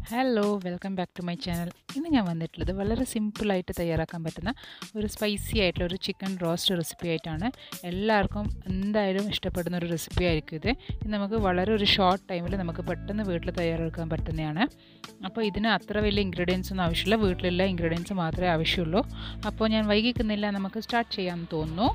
hello welcome back to my channel ഇന്ന് ഞാൻ വന്നിട്ടുള്ളത് വളരെ സിമ്പിളായിട്ട് തയ്യാറാക്കാൻ പറ്റുന്ന ഒരു സ്പൈസി ആയിട്ടുള്ള ഒരു ചിക്കൻ റോസ്റ്റ് റെസിപ്പി ആയിട്ടാണ് എല്ലാവർക്കും എന്തായാലും ഇഷ്ടപ്പെടുന്ന ഒരു റെസിപ്പി ആയിരിക്കും ഇത് ഇത് നമുക്ക് വളരെ ഒരു ഷോർട്ട് ടൈമിൽ നമുക്ക് പെട്ടെന്ന് വീട്ടിൽ തയ്യാറാക്കാൻ പറ്റുന്നതാണ് അപ്പോൾ ഇതിന് അത്ര വലിയ ഇൻഗ്രീഡിയൻസ് ഒന്നും ആവശ്യമില്ല വീട്ടിലുള്ള ഇൻഗ്രീഡിയൻസ് മാത്രമേ ആവശ്യമുള്ളൂ അപ്പോൾ ഞാൻ വൈകിക്കുന്നില്ല നമുക്ക് സ്റ്റാർട്ട് ചെയ്യാമെന്ന് തോന്നുന്നു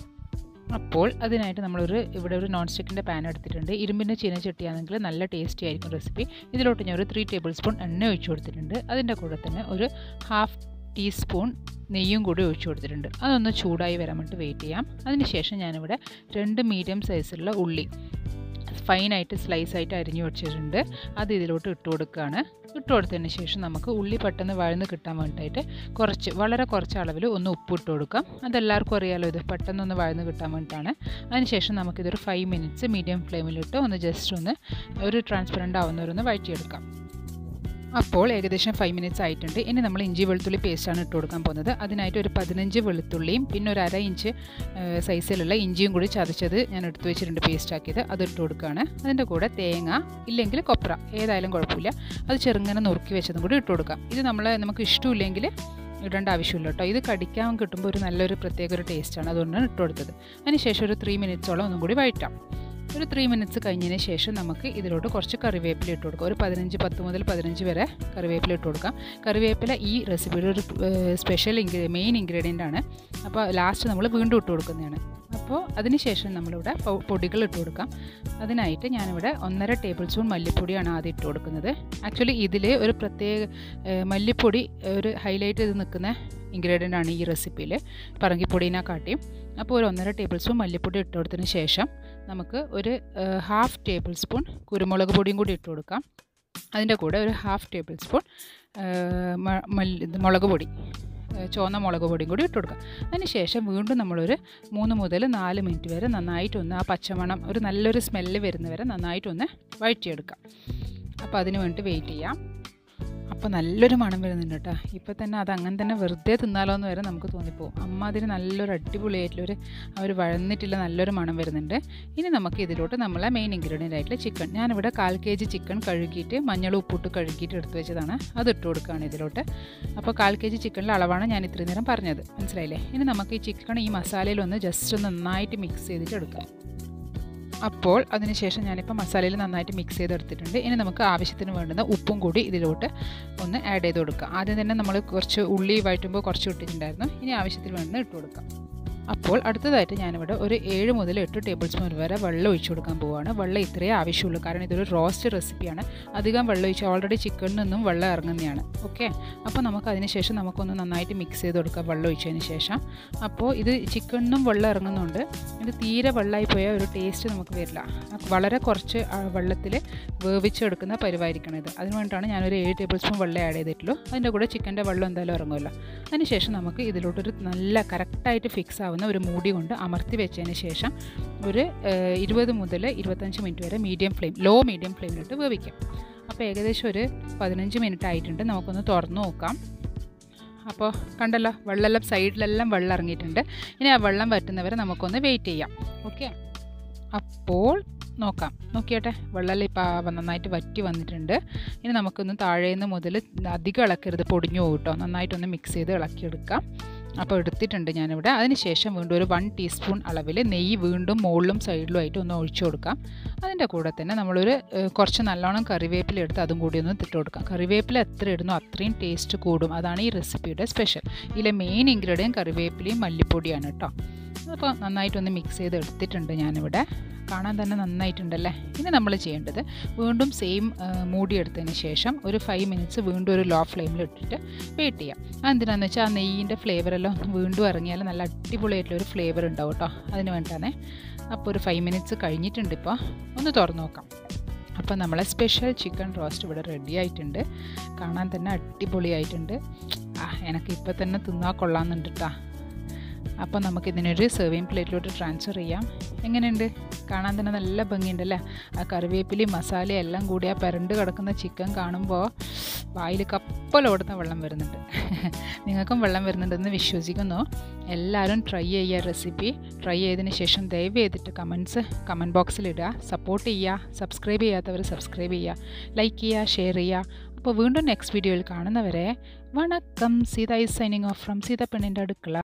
അപ്പോൾ അതിനായിട്ട് നമ്മളൊരു ഇവിടെ ഒരു നോൺ സ്റ്റിക്കിൻ്റെ പാൻ എടുത്തിട്ടുണ്ട് ഇരുമ്പിൻ്റെ ചീനച്ചട്ടിയാണെങ്കിൽ നല്ല ടേസ്റ്റി ആയിരിക്കും റെസിപ്പി ഇതിലോട്ട് ഞാൻ ഒരു ത്രീ ടേബിൾ സ്പൂൺ എണ്ണ ഒഴിച്ചു കൊടുത്തിട്ടുണ്ട് അതിൻ്റെ കൂടെ തന്നെ ഒരു ഹാഫ് ടീസ്പൂൺ നെയ്യും കൂടി ഒഴിച്ചു കൊടുത്തിട്ടുണ്ട് അതൊന്ന് ചൂടായി വരാൻ വേണ്ടി വെയിറ്റ് ചെയ്യാം അതിനുശേഷം ഞാനിവിടെ രണ്ട് മീഡിയം സൈസിലുള്ള ഉള്ളി ഫൈനായിട്ട് സ്ലൈസ് ആയിട്ട് അരിഞ്ഞു വെച്ചിട്ടുണ്ട് അത് ഇതിലോട്ട് ഇട്ട് കൊടുക്കുകയാണ് ഇട്ട് കൊടുത്തതിന് ശേഷം നമുക്ക് ഉള്ളി പെട്ടെന്ന് വഴന്ന് കിട്ടാൻ വേണ്ടിയിട്ട് കുറച്ച് വളരെ കുറച്ച് അളവിൽ ഒന്ന് ഉപ്പ് ഇട്ട് കൊടുക്കാം അതെല്ലാവർക്കും അറിയാലോ ഇത് പെട്ടെന്നൊന്ന് വഴന്ന് കിട്ടാൻ വേണ്ടിയിട്ടാണ് അതിനുശേഷം നമുക്കിതൊരു ഫൈവ് മിനിറ്റ്സ് മീഡിയം ഫ്ലെയിമിലിട്ട് ഒന്ന് ജസ്റ്റ് ഒന്ന് ഒരു ട്രാൻസ്പെറൻ്റ് ആവുന്നവരൊന്ന് വഴറ്റിയെടുക്കാം അപ്പോൾ ഏകദേശം ഫൈവ് മിനിറ്റ്സ് ആയിട്ടുണ്ട് ഇനി നമ്മൾ ഇഞ്ചി വെളുത്തുള്ളി പേസ്റ്റാണ് ഇട്ട് കൊടുക്കാൻ പോകുന്നത് അതിനായിട്ട് ഒരു പതിനഞ്ച് വെളുത്തുള്ളിയും പിന്നെ ഒരു അര ഇഞ്ച് സൈസിലുള്ള ഇഞ്ചിയും കൂടി ചതച്ചത് ഞാൻ എടുത്തു വെച്ചിട്ടുണ്ട് പേസ്റ്റ് ആക്കിയത് അത് ഇട്ട് കൊടുക്കുകയാണ് അതിൻ്റെ കൂടെ തേങ്ങ ഇല്ലെങ്കിൽ കൊപ്ര ഏതായാലും കുഴപ്പമില്ല അത് ചെറുങ്ങനെ നുറുക്കി വെച്ചതും കൂടി ഇട്ട് കൊടുക്കാം ഇത് നമ്മൾ നമുക്ക് ഇഷ്ടമില്ലെങ്കിൽ ഇടേണ്ട ആവശ്യമില്ല കേട്ടോ ഇത് കടിക്കാൻ കിട്ടുമ്പോൾ ഒരു നല്ലൊരു പ്രത്യേക ഒരു ടേസ്റ്റാണ് അതുകൊണ്ടാണ് ഇട്ട് കൊടുത്തത് അതിനുശേഷം ഒരു ത്രീ മിനിറ്റ്സോളം ഒന്നും കൂടി വഴറ്റാം ഒരു ത്രീ മിനിറ്റ്സ് കഴിഞ്ഞതിന് ശേഷം നമുക്ക് ഇതിലോട്ട് കുറച്ച് കറിവേപ്പില ഇട്ട് കൊടുക്കാം ഒരു പതിനഞ്ച് പത്ത് മുതൽ പതിനഞ്ച് വരെ കറിവേപ്പില ഇട്ട് കൊടുക്കാം കറിവേപ്പില ഈ റെസിപ്പിയുടെ ഒരു സ്പെഷ്യൽ ഇൻഗ്രീ മെയിൻ ഇൻഗ്രീഡിയൻ്റ് ആണ് അപ്പോൾ ലാസ്റ്റ് നമ്മൾ വീണ്ടും ഇട്ട് കൊടുക്കുന്നതാണ് അപ്പോൾ അതിനുശേഷം നമ്മളിവിടെ പൊടികൾ ഇട്ട് കൊടുക്കാം അതിനായിട്ട് ഞാനിവിടെ ഒന്നര ടേബിൾ സ്പൂൺ മല്ലിപ്പൊടിയാണ് ആദ്യം ഇട്ട് കൊടുക്കുന്നത് ആക്ച്വലി ഇതിൽ ഒരു പ്രത്യേക മല്ലിപ്പൊടി ഒരു ഹൈലൈറ്റ് ചെയ്ത് നിൽക്കുന്ന ഇൻഗ്രീഡിയൻ്റ് ആണ് ഈ റെസിപ്പിയിൽ പറങ്കിപ്പൊടീനെ കാട്ടിയും അപ്പോൾ ഒരു ഒന്നര ടേബിൾ സ്പൂൺ മല്ലിപ്പൊടി ഇട്ട് കൊടുത്തതിന് ശേഷം നമുക്ക് ഒരു ഹാഫ് ടേബിൾ സ്പൂൺ കുരുമുളക് പൊടിയും കൂടി ഇട്ട് കൊടുക്കാം അതിൻ്റെ കൂടെ ഒരു ഹാഫ് ടേബിൾ സ്പൂൺ മല്ലി മുളക് പൊടി ചുവന്ന മുളക് പൊടിയും കൂടി ഇട്ട് കൊടുക്കാം അതിന് ശേഷം വീണ്ടും നമ്മളൊരു മൂന്ന് മുതൽ നാല് മിനിറ്റ് വരെ നന്നായിട്ടൊന്ന് ആ പച്ചമണം ഒരു നല്ലൊരു സ്മെല്ല് വരുന്നവരെ നന്നായിട്ടൊന്ന് വഴറ്റിയെടുക്കാം അപ്പോൾ അതിന് വേണ്ടി വെയിറ്റ് ചെയ്യാം അപ്പോൾ നല്ലൊരു മണം വരുന്നുണ്ട് കേട്ടോ ഇപ്പോൾ തന്നെ അത് അങ്ങനെ തന്നെ വെറുതെ തിന്നാലോ എന്ന് വരെ നമുക്ക് തോന്നിപ്പോവും അമ്മ അതിന് നല്ലൊരു അടിപൊളിയായിട്ടുള്ളൊരു അവർ വഴന്നിട്ടുള്ള നല്ലൊരു മണം വരുന്നുണ്ട് ഇനി നമുക്ക് ഇതിലോട്ട് നമ്മളെ മെയിൻ ഇൻഗ്രീഡിയൻ്റ് ആയിട്ടുള്ള ചിക്കൻ ഞാനിവിടെ കാൽ കെ ജി ചിക്കൻ കഴുകിയിട്ട് മഞ്ഞൾ ഉപ്പിട്ട് കഴുകിയിട്ട് എടുത്ത് വെച്ചതാണ് അത് ഇട്ട് കൊടുക്കുകയാണ് ഇതിലോട്ട് അപ്പോൾ കാൽ കെ ജി ചിക്കനിലെ അളവാണ് ഞാൻ ഇത്രയും നേരം പറഞ്ഞത് മനസ്സിലായില്ലേ ഇനി നമുക്ക് ഈ ചിക്കൻ ഈ മസാലയിലൊന്ന് ജസ്റ്റ് ഒന്ന് നന്നായിട്ട് മിക്സ് ചെയ്തിട്ട് എടുക്കാം അപ്പോൾ അതിനുശേഷം ഞാനിപ്പോൾ മസാലയിൽ നന്നായിട്ട് മിക്സ് ചെയ്തെടുത്തിട്ടുണ്ട് ഇനി നമുക്ക് ആവശ്യത്തിന് വേണ്ടുന്ന ഉപ്പും കൂടി ഇതിലോട്ട് ഒന്ന് ആഡ് ചെയ്ത് കൊടുക്കാം ആദ്യം തന്നെ നമ്മൾ കുറച്ച് ഉള്ളി വഴറ്റുമ്പോൾ കുറച്ച് ഇട്ടിട്ടുണ്ടായിരുന്നു ഇനി ആവശ്യത്തിന് വേണ്ടുന്ന ഇട്ട് കൊടുക്കാം അപ്പോൾ അടുത്തതായിട്ട് ഞാനിവിടെ ഒരു ഏഴ് മുതൽ എട്ട് ടേബിൾ സ്പൂൺ വരെ വെള്ളം ഒഴിച്ചു കൊടുക്കാൻ പോവുകയാണ് വെള്ളം ഇത്രയേ ആവശ്യമുള്ളൂ കാരണം ഇതൊരു റോസ്റ്റ് റെസിപ്പിയാണ് അധികം വെള്ളം ഒഴിച്ച് ഓൾറെഡി ചിക്കനിൽ നിന്നും വെള്ളം ഇറങ്ങുന്നതാണ് ഓക്കെ അപ്പോൾ നമുക്ക് അതിന് ശേഷം നമുക്കൊന്ന് നന്നായിട്ട് മിക്സ് ചെയ്ത് കൊടുക്കാം വെള്ളം ഒഴിച്ചതിന് ശേഷം അപ്പോൾ ഇത് ചിക്കനിന്നും വെള്ളം ഇറങ്ങുന്നുണ്ട് ഇത് തീരെ വെള്ളമായി പോയാൽ ഒരു ടേസ്റ്റ് നമുക്ക് വരില്ല വളരെ കുറച്ച് വെള്ളത്തിൽ വേവിച്ചെടുക്കുന്ന പരിവായിരിക്കണം ഇത് അതിന് വേണ്ടിയിട്ടാണ് ഞാനൊരു ഏഴ് ടേബിൾ സ്പൂൺ വെള്ളം ആഡ് ചെയ്തിട്ടുള്ളൂ അതിൻ്റെ കൂടെ ചിക്കൻ്റെ വെള്ളം എന്തായാലും ഇറങ്ങുമല്ലോ അതിനുശേഷം നമുക്ക് ഇതിലോട്ടൊരു നല്ല കറക്റ്റായിട്ട് ഫിക്സ് ആവുന്ന ഒരു മൂടി കൊണ്ട് അമർത്തി വെച്ചതിന് ശേഷം ഒരു ഇരുപത് മുതൽ ഇരുപത്തഞ്ച് മിനിറ്റ് വരെ മീഡിയം ഫ്ലെയിം ലോ മീഡിയം ഫ്ലെയിമിലിട്ട് വേവിക്കാം അപ്പോൾ ഏകദേശം ഒരു പതിനഞ്ച് മിനിറ്റ് ആയിട്ടുണ്ട് നമുക്കൊന്ന് തുറന്നു നോക്കാം അപ്പോൾ കണ്ടല്ലോ വെള്ളമെല്ലാം സൈഡിലെല്ലാം വെള്ളം ഇറങ്ങിയിട്ടുണ്ട് ഇനി ആ വെള്ളം വറ്റുന്നവരെ നമുക്കൊന്ന് വെയിറ്റ് ചെയ്യാം ഓക്കെ അപ്പോൾ നോക്കാം നോക്കിയാട്ടെ വെള്ളമെല്ലാം ഇപ്പോൾ നന്നായിട്ട് വറ്റി വന്നിട്ടുണ്ട് ഇനി നമുക്കൊന്ന് താഴേന്ന് മുതൽ അധികം ഇളക്കരുത് പൊടിഞ്ഞു പോകും കേട്ടോ നന്നായിട്ടൊന്ന് മിക്സ് ചെയ്ത് ഇളക്കിയെടുക്കാം അപ്പോൾ എടുത്തിട്ടുണ്ട് ഞാനിവിടെ അതിന് ശേഷം വീണ്ടും ഒരു വൺ ടീസ്പൂൺ അളവിൽ നെയ്യ് വീണ്ടും മുകളിലും സൈഡിലുമായിട്ട് ഒന്ന് ഒഴിച്ചു കൊടുക്കാം അതിൻ്റെ കൂടെ തന്നെ നമ്മളൊരു കുറച്ച് നല്ലോണം കറിവേപ്പില എടുത്ത് അതും കൂടി ഒന്ന് ഇട്ട് കൊടുക്കാം കറിവേപ്പില എത്ര ഇടുന്നോ അത്രയും ടേസ്റ്റ് കൂടും അതാണ് ഈ റെസിപ്പിയുടെ സ്പെഷ്യൽ ഇതിലെ മെയിൻ ഇൻഗ്രീഡിയൻ കറിവേപ്പിലയും മല്ലിപ്പൊടിയാണ് കേട്ടോ അപ്പോൾ നന്നായിട്ടൊന്ന് മിക്സ് ചെയ്ത് എടുത്തിട്ടുണ്ട് ഞാനിവിടെ കാണാൻ തന്നെ നന്നായിട്ടുണ്ടല്ലേ ഇനി നമ്മൾ ചെയ്യേണ്ടത് വീണ്ടും സെയിം മൂടി എടുത്തതിന് ശേഷം ഒരു ഫൈവ് മിനിറ്റ്സ് വീണ്ടും ഒരു ലോ ഫ്ലെയിമിൽ ഇട്ടിട്ട് വെയിറ്റ് ചെയ്യാം അതെന്തിനാന്ന് വെച്ചാൽ ആ നെയ്യിൻ്റെ ഫ്ലേവറെല്ലാം വീണ്ടും ഇറങ്ങിയാൽ നല്ല അടിപൊളിയായിട്ടുള്ള ഒരു ഫ്ലേവർ ഉണ്ടാവും കേട്ടോ അതിന് വേണ്ടിയാണ് അപ്പോൾ ഒരു ഫൈവ് മിനിറ്റ്സ് കഴിഞ്ഞിട്ടുണ്ട് ഇപ്പോൾ ഒന്ന് തുറന്നു നോക്കാം അപ്പോൾ നമ്മളെ സ്പെഷ്യൽ ചിക്കൻ റോസ്റ്റ് ഇവിടെ റെഡി ആയിട്ടുണ്ട് കാണാൻ തന്നെ അടിപൊളിയായിട്ടുണ്ട് ആ എനിക്ക് ഇപ്പോൾ തന്നെ തിന്നാൽ കൊള്ളാമെന്നുണ്ട് കേട്ടോ അപ്പോൾ നമുക്കിതിനൊരു സെർവിങ് പ്ലേറ്റിലോട്ട് ട്രാൻസ്ഫർ ചെയ്യാം എങ്ങനെയുണ്ട് കാണാൻ തന്നെ നല്ല ഭംഗിയുണ്ടല്ലേ ആ കറിവേപ്പിലയും മസാലയും എല്ലാം കൂടി ആ പെരണ്ട് കിടക്കുന്ന ചിക്കൻ കാണുമ്പോൾ വായിൽ കപ്പലോടുന്ന വെള്ളം വരുന്നുണ്ട് നിങ്ങൾക്കും വെള്ളം വരുന്നുണ്ടെന്ന് വിശ്വസിക്കുന്നു എല്ലാവരും ട്രൈ ചെയ്യുക റെസിപ്പി ട്രൈ ചെയ്തതിന് ശേഷം ദയവ് ചെയ്തിട്ട് കമൻസ് കമൻറ്റ് ബോക്സിൽ ഇടുക സപ്പോർട്ട് ചെയ്യുക സബ്സ്ക്രൈബ് ചെയ്യാത്തവർ സബ്സ്ക്രൈബ് ചെയ്യുക ലൈക്ക് ചെയ്യുക ഷെയർ ചെയ്യുക അപ്പോൾ വീണ്ടും നെക്സ്റ്റ് വീഡിയോയിൽ കാണുന്നവരെ വണക്കം Seetha is signing off from Seetha പെണ്ണിൻ്റെ അടുക്കള